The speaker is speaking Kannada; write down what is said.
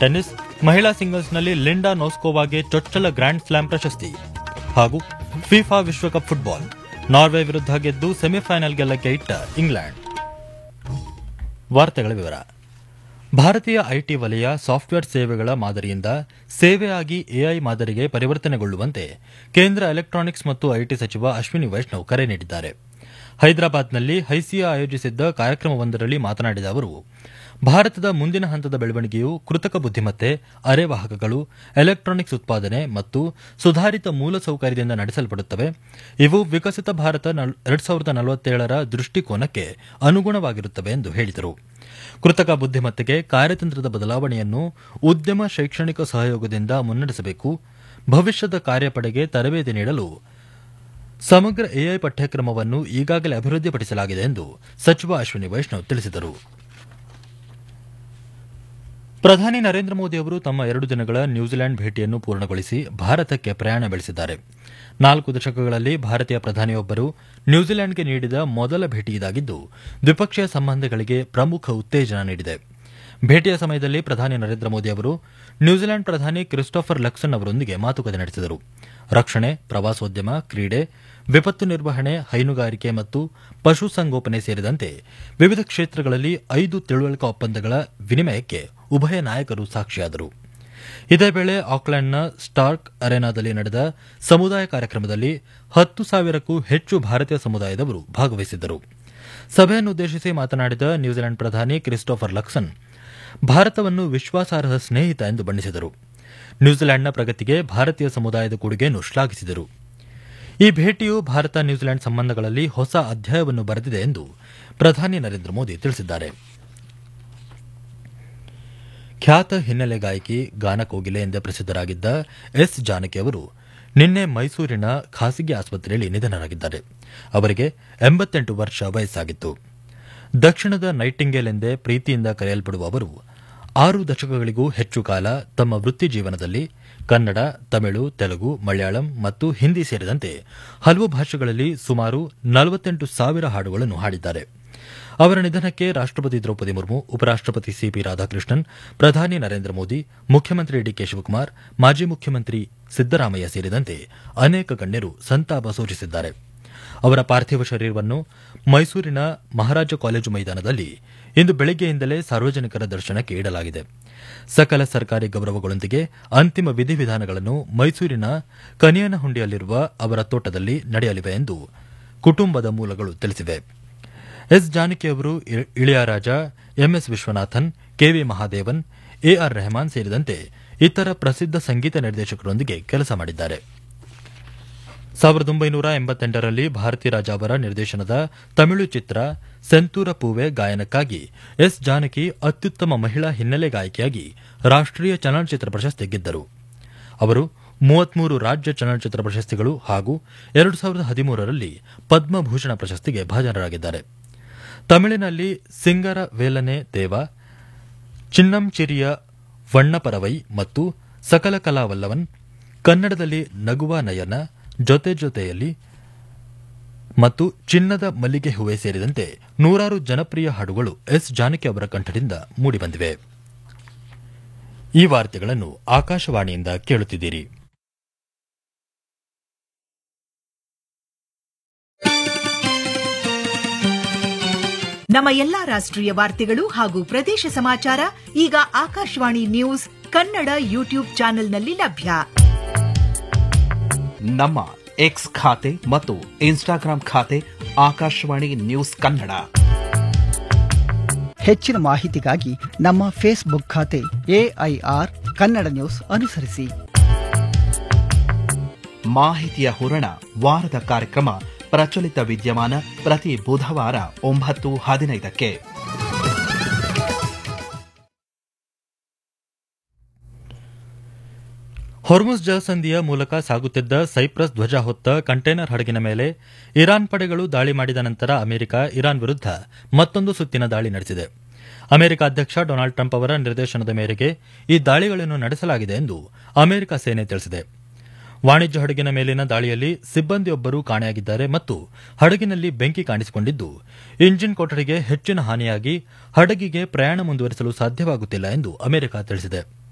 ಟೆನ್ನಿಸ್ ಮಹಿಳಾ ಸಿಂಗಲ್ಸ್ನಲ್ಲಿ ಲಿಂಡಾ ನೋಸ್ಕೋವಾಗೆ ಚೊಚ್ಚಲ ಗ್ರ್ಯಾಂಡ್ ಸ್ಲಾಮ್ ಪ್ರಶಸ್ತಿ ಹಾಗೂ ಫಿಫಾ ವಿಶ್ವಕಪ್ ಫುಟ್ಬಾಲ್ ನಾರ್ವೆ ವಿರುದ್ಧ ಗೆದ್ದು ಸೆಮಿಫೈನಲ್ ಗೆಲ್ಲಕ್ಕೆ ಇಟ್ಟ ಇಂಗ್ಲೆಂಡ್ ವಾರ್ತೆಗಳ ವಿವರ ಭಾರತೀಯ ಐಟಿ ವಲಯ ಸಾಫ್ಟ್ವೇರ್ ಸೇವೆಗಳ ಮಾದರಿಯಿಂದ ಸೇವೆಯಾಗಿ ಎಐ ಮಾದರಿಗೆ ಪರಿವರ್ತನೆಗೊಳ್ಳುವಂತೆ ಕೇಂದ್ರ ಎಲೆಕ್ಟ್ರಾನಿಕ್ಸ್ ಮತ್ತು ಐಟಿ ಸಚಿವ ಅಶ್ವಿನಿ ವೈಷ್ಣವ್ ಕರೆ ನೀಡಿದ್ದಾರೆ ಹೈದರಾಬಾದ್ನಲ್ಲಿ ಹೈಸಿಯಾ ಆಯೋಜಿಸಿದ್ದ ಕಾರ್ಯಕ್ರಮವೊಂದರಲ್ಲಿ ಮಾತನಾಡಿದ ಅವರು ಭಾರತದ ಮುಂದಿನ ಹಂತದ ಬೆಳವಣಿಗೆಯು ಕೃತಕ ಬುದ್ದಿಮತ್ತೆ ಅರೆವಾಹಕಗಳು ಎಲೆಕ್ಟ್ರಾನಿಕ್ಸ್ ಉತ್ಪಾದನೆ ಮತ್ತು ಸುಧಾರಿತ ಮೂಲಸೌಕರ್ಯದಿಂದ ನಡೆಸಲ್ಪಡುತ್ತವೆ ಇವು ವಿಕಸಿತ ಭಾರತ ಎರಡ್ ಸಾವಿರದ ನಲವತ್ತೇಳರ ದೃಷ್ಟಿಕೋನಕ್ಕೆ ಅನುಗುಣವಾಗಿರುತ್ತವೆ ಎಂದು ಹೇಳಿದರು ಕೃತಕ ಬುದ್ದಿಮತ್ತೆಗೆ ಕಾರ್ಯತಂತ್ರದ ಬದಲಾವಣೆಯನ್ನು ಉದ್ಯಮ ಶೈಕ್ಷಣಿಕ ಸಹಯೋಗದಿಂದ ಮುನ್ನಡೆಸಬೇಕು ಭವಿಷ್ಯದ ಕಾರ್ಯಪಡೆಗೆ ತರಬೇತಿ ನೀಡಲು ಸಮಗ್ರ ಎಐ ಪಠ್ಯಕ್ರಮವನ್ನು ಈಗಾಗಲೇ ಅಭಿವೃದ್ಧಿಪಡಿಸಲಾಗಿದೆ ಎಂದು ಸಚಿವ ಅಶ್ವಿನಿ ವೈಷ್ಣವ್ ತಿಳಿಸಿದರು ಪ್ರಧಾನಿ ನರೇಂದ್ರ ಮೋದಿ ಅವರು ತಮ್ಮ ಎರಡು ದಿನಗಳ ನ್ಯೂಜಿಲೆಂಡ್ ಭೇಟಿಯನ್ನು ಪೂರ್ಣಗೊಳಿಸಿ ಭಾರತಕ್ಕೆ ಪ್ರಯಾಣ ಬೆಳೆಸಿದ್ದಾರೆ ನಾಲ್ಕು ದಶಕಗಳಲ್ಲಿ ಭಾರತೀಯ ಪ್ರಧಾನಿಯೊಬ್ಬರು ನ್ಯೂಜಿಲೆಂಡ್ಗೆ ನೀಡಿದ ಮೊದಲ ಭೇಟಿ ಇದಾಗಿದ್ದು ದ್ವಿಪಕ್ಷೀಯ ಸಂಬಂಧಗಳಿಗೆ ಪ್ರಮುಖ ಉತ್ತೇಜನ ನೀಡಿದೆ ಭೇಟಿಯ ಸಮಯದಲ್ಲಿ ಪ್ರಧಾನಿ ನರೇಂದ್ರ ಮೋದಿ ಅವರು ನ್ಯೂಜಿಲೆಂಡ್ ಪ್ರಧಾನಿ ಕ್ರಿಸ್ಟೋಫರ್ ಲಕ್ಸನ್ ಅವರೊಂದಿಗೆ ಮಾತುಕತೆ ನಡೆಸಿದರು ರಕ್ಷಣೆ ಪ್ರವಾಸೋದ್ಯಮ ಕ್ರೀಡೆ ವಿಪತ್ತು ನಿರ್ವಹಣೆ ಹೈನುಗಾರಿಕೆ ಮತ್ತು ಪಶುಸಂಗೋಪನೆ ಸೇರಿದಂತೆ ವಿವಿಧ ಕ್ಷೇತ್ರಗಳಲ್ಲಿ ಐದು ತಿಳುವಳಿಕಾ ಒಪ್ಪಂದಗಳ ವಿನಿಮಯಕ್ಕೆ ಉಭಯ ನಾಯಕರು ಸಾಕ್ಷಿಯಾದರು ಇದೇ ವೇಳೆ ಆಕ್ಲೆಂಡ್ನ ಸ್ಟಾರ್ಕ್ ಅರೆನಾದಲ್ಲಿ ನಡೆದ ಸಮುದಾಯ ಕಾರ್ಯಕ್ರಮದಲ್ಲಿ ಹತ್ತು ಸಾವಿರಕ್ಕೂ ಹೆಚ್ಚು ಭಾರತೀಯ ಸಮುದಾಯದವರು ಭಾಗವಹಿಸಿದ್ದರು ಸಭೆಯನ್ನುದ್ದೇಶಿಸಿ ಮಾತನಾಡಿದ ನ್ಯೂಜಿಲೆಂಡ್ ಪ್ರಧಾನಿ ಕ್ರಿಸ್ಟೋಫರ್ ಲಕ್ಸನ್ ಭಾರತವನ್ನು ವಿಶ್ವಾಸಾರ್ಹ ಸ್ನೇಹಿತ ಎಂದು ಬಣ್ಣಿಸಿದರು ನ್ಯೂಜಿಲೆಂಡ್ನ ಪ್ರಗತಿಗೆ ಭಾರತೀಯ ಸಮುದಾಯದ ಕೊಡುಗೆಯನ್ನು ಶ್ಲಾಘಿಸಿದರು ಈ ಭೇಟಿಯು ಭಾರತ ನ್ಯೂಜಿಲೆಂಡ್ ಸಂಬಂಧಗಳಲ್ಲಿ ಹೊಸ ಅಧ್ಯಾಯವನ್ನು ಬರೆದಿದೆ ಎಂದು ಪ್ರಧಾನಿ ನರೇಂದ್ರ ಮೋದಿ ತಿಳಿಸಿದ್ದಾರೆ ಖ್ಯಾತ ಹಿನ್ನೆಲೆ ಗಾಯಕಿ ಗಾನಕೋಗಿಲೆ ಎಂದೇ ಪ್ರಸಿದ್ದರಾಗಿದ್ದ ಎಸ್ ಜಾನಕಿ ಅವರು ನಿನ್ನೆ ಮೈಸೂರಿನ ಖಾಸಗಿ ಆಸ್ಪತ್ರೆಯಲ್ಲಿ ನಿಧನರಾಗಿದ್ದಾರೆ ಅವರಿಗೆ ಎಂಬತ್ತೆಂಟು ವರ್ಷ ವಯಸ್ಸಾಗಿತ್ತು ದಕ್ಷಿಣದ ನೈಟಿಂಗೇಲ್ ಎಂದೇ ಪ್ರೀತಿಯಿಂದ ಕರೆಯಲ್ಪಡುವ ಅವರು ಆರು ದಶಕಗಳಿಗೂ ಹೆಚ್ಚು ಕಾಲ ತಮ್ಮ ವೃತ್ತಿ ಜೀವನದಲ್ಲಿ ಕನ್ನಡ ತಮಿಳು ತೆಲುಗು ಮಲಯಾಳಂ ಮತ್ತು ಹಿಂದಿ ಸೇರಿದಂತೆ ಹಲವು ಭಾಷೆಗಳಲ್ಲಿ ಸುಮಾರು ನಲವತ್ತೆಂಟು ಸಾವಿರ ಹಾಡುಗಳನ್ನು ಹಾಡಿದ್ದಾರೆ ಅವರ ನಿಧನಕ್ಕೆ ರಾಷ್ಟಪತಿ ದ್ರೌಪದಿ ಮುರ್ಮು ಉಪರಾಷ್ಟಪತಿ ಸಿಪಿ ರಾಧಾಕೃಷ್ಣನ್ ಪ್ರಧಾನಿ ನರೇಂದ್ರ ಮೋದಿ ಮುಖ್ಯಮಂತ್ರಿ ಡಿಕೆ ಶಿವಕುಮಾರ್ ಮಾಜಿ ಮುಖ್ಯಮಂತ್ರಿ ಸಿದ್ದರಾಮಯ್ಯ ಸೇರಿದಂತೆ ಅನೇಕ ಗಣ್ಯರು ಸಂತಾಪ ಸೂಚಿಸಿದ್ದಾರೆ ಅವರ ಪಾರ್ಥಿವ ಶರೀರವನ್ನು ಮೈಸೂರಿನ ಮಹಾರಾಜ ಕಾಲೇಜು ಮೈದಾನದಲ್ಲಿ ಇಂದು ಬೆಳಗ್ಗೆಯಿಂದಲೇ ಸಾರ್ವಜನಿಕರ ದರ್ಶನಕ್ಕೆ ಇಡಲಾಗಿದೆ ಸಕಲ ಸರ್ಕಾರಿ ಗೌರವಗಳೊಂದಿಗೆ ಅಂತಿಮ ವಿಧಿವಿಧಾನಗಳನ್ನು ಮೈಸೂರಿನ ಕನಿಯನಹುಂಡಿಯಲ್ಲಿರುವ ಅವರ ತೋಟದಲ್ಲಿ ನಡೆಯಲಿವೆ ಎಂದು ಕುಟುಂಬದ ಮೂಲಗಳು ತಿಳಿಸಿವೆ ಎಸ್ ಜಾನಕಿ ಅವರು Ilaiyaraaja M S Viswanathan K V Mahadevan A R Rahman ಸೇರಿದಂತೆ ಇತರ ಪ್ರಸಿದ್ಧ ಸಂಗೀತ ನಿರ್ದೇಶಕರೊಂದಿಗೆ ಕೆಲಸ ಮಾಡಿದ್ದಾರೆ ಸಾವಿರದ ಒಂಬೈನೂರ ಎಂಬತ್ತೆಂಟರಲ್ಲಿ ಭಾರತಿ ರಾಜ ಅವರ ನಿರ್ದೇಶನದ ತಮಿಳು ಚಿತ್ರ ಸೆಂತೂರ ಪೂವೆ ಗಾಯನಕ್ಕಾಗಿ ಎಸ್ ಜಾನಕಿ ಅತ್ಯುತ್ತಮ ಮಹಿಳಾ ಹಿನ್ನೆಲೆ ಗಾಯಕಿಯಾಗಿ ರಾಷ್ಟೀಯ ಚಲನಚಿತ್ರ ಪ್ರಶಸ್ತಿ ಗೆದ್ದರು ಅವರು ಮೂವತ್ಮೂರು ರಾಜ್ಯ ಚಲನಚಿತ್ರ ಪ್ರಶಸ್ತಿಗಳು ಹಾಗೂ ಎರಡು ಸಾವಿರದ ಹದಿಮೂರರಲ್ಲಿ ಪದ್ಮಭೂಷಣ ಪ್ರಶಸ್ತಿಗೆ ಭಾಜನರಾಗಿದ್ದಾರೆ ತಮಿಳಿನಲ್ಲಿ ಸಿಂಗರ ವೇಲನೆ ದೇವ ಚಿನ್ನಂಚಿರಿಯ ವಣ್ಣಪರವೈ ಮತ್ತು ಸಕಲ ಕಲಾವಲ್ಲವನ್ ಕನ್ನಡದಲ್ಲಿ ನಗುವ ನಯನ ಜೊತೆ ಜೊತೆಯಲ್ಲಿ ಮತ್ತು ಚಿನ್ನದ ಮಲ್ಲಿಗೆ ಹೂವೆ ಸೇರಿದಂತೆ ನೂರಾರು ಜನಪ್ರಿಯ ಹಾಡುಗಳು ಎಸ್ ಜಾನಕಿ ಅವರ ಕಂಠದಿಂದ ಮೂಡಿಬಂದಿವೆ ಈ ವಾರ್ತೆಗಳನ್ನು ಆಕಾಶವಾಣಿಯಿಂದ ಕೇಳುತ್ತಿದ್ದೀರಿ ನಮ್ಮ ಎಲ್ಲಾ ರಾಷ್ಟ್ರೀಯ ವಾರ್ತೆಗಳು ಹಾಗೂ ಪ್ರದೇಶ ಸಮಾಚಾರ ಈಗ ಆಕಾಶವಾಣಿ ನ್ಯೂಸ್ ಕನ್ನಡ ಯೂಟ್ಯೂಬ್ ಚಾನೆಲ್ನಲ್ಲಿ ಲಭ್ಯ ನಮ್ಮ ಎಕ್ಸ್ ಖಾತೆ ಮತ್ತು ಇನ್ಸ್ಟಾಗ್ರಾಂ ಖಾತೆ ಆಕಾಶವಾಣಿ ನ್ಯೂಸ್ ಕನ್ನಡ ಹೆಚ್ಚಿನ ಮಾಹಿತಿಗಾಗಿ ನಮ್ಮ ಫೇಸ್ಬುಕ್ ಖಾತೆ ಎಐಆರ್ ಕನ್ನಡ ನ್ಯೂಸ್ ಅನುಸರಿಸಿ ಮಾಹಿತಿಯ ಹೂರಣ ವಾರದ ಕಾರ್ಯಕ್ರಮ ಪ್ರಚಲಿತ ವಿದ್ಯಮಾನ ಪ್ರತಿ ಬುಧವಾರ ಒಂಬತ್ತು ಹದಿನೈದಕ್ಕೆ ಹೊರ್ಮುಸ್ ಜಲಸಂಧಿಯ ಮೂಲಕ ಸಾಗುತ್ತಿದ್ದ ಸೈಪ್ರಸ್ ಧ್ವಜ ಹೊತ್ತ ಕಂಟೈನರ್ ಹಡಗಿನ ಮೇಲೆ ಇರಾನ್ ಪಡೆಗಳು ದಾಳಿ ಮಾಡಿದ ನಂತರ ಅಮೆರಿಕ ಇರಾನ್ ವಿರುದ್ಧ ಮತ್ತೊಂದು ಸುತ್ತಿನ ದಾಳಿ ನಡೆಸಿದೆ ಅಮೆರಿಕ ಅಧ್ಯಕ್ಷ ಡೊನಾಲ್ಡ್ ಟ್ರಂಪ್ ಅವರ ನಿರ್ದೇಶನದ ಮೇರೆಗೆ ಈ ದಾಳಿಗಳನ್ನು ನಡೆಸಲಾಗಿದೆ ಎಂದು ಅಮೆರಿಕ ಸೇನೆ ತಿಳಿಸಿದೆ ವಾಣಿಜ್ಯ ಹಡಗಿನ ಮೇಲಿನ ದಾಳಿಯಲ್ಲಿ ಸಿಬ್ಬಂದಿಯೊಬ್ಬರು ಕಾಣೆಯಾಗಿದ್ದಾರೆ ಮತ್ತು ಹಡಗಿನಲ್ಲಿ ಬೆಂಕಿ ಕಾಣಿಸಿಕೊಂಡಿದ್ದು ಇಂಜಿನ್ ಕೊಠಡಿಗೆ ಹೆಚ್ಚಿನ ಹಾನಿಯಾಗಿ ಹಡಗಿಗೆ ಪ್ರಯಾಣ ಮುಂದುವರಿಸಲು ಸಾಧ್ಯವಾಗುತ್ತಿಲ್ಲ ಎಂದು ಅಮೆರಿಕ ತಿಳಿಸಿದೆ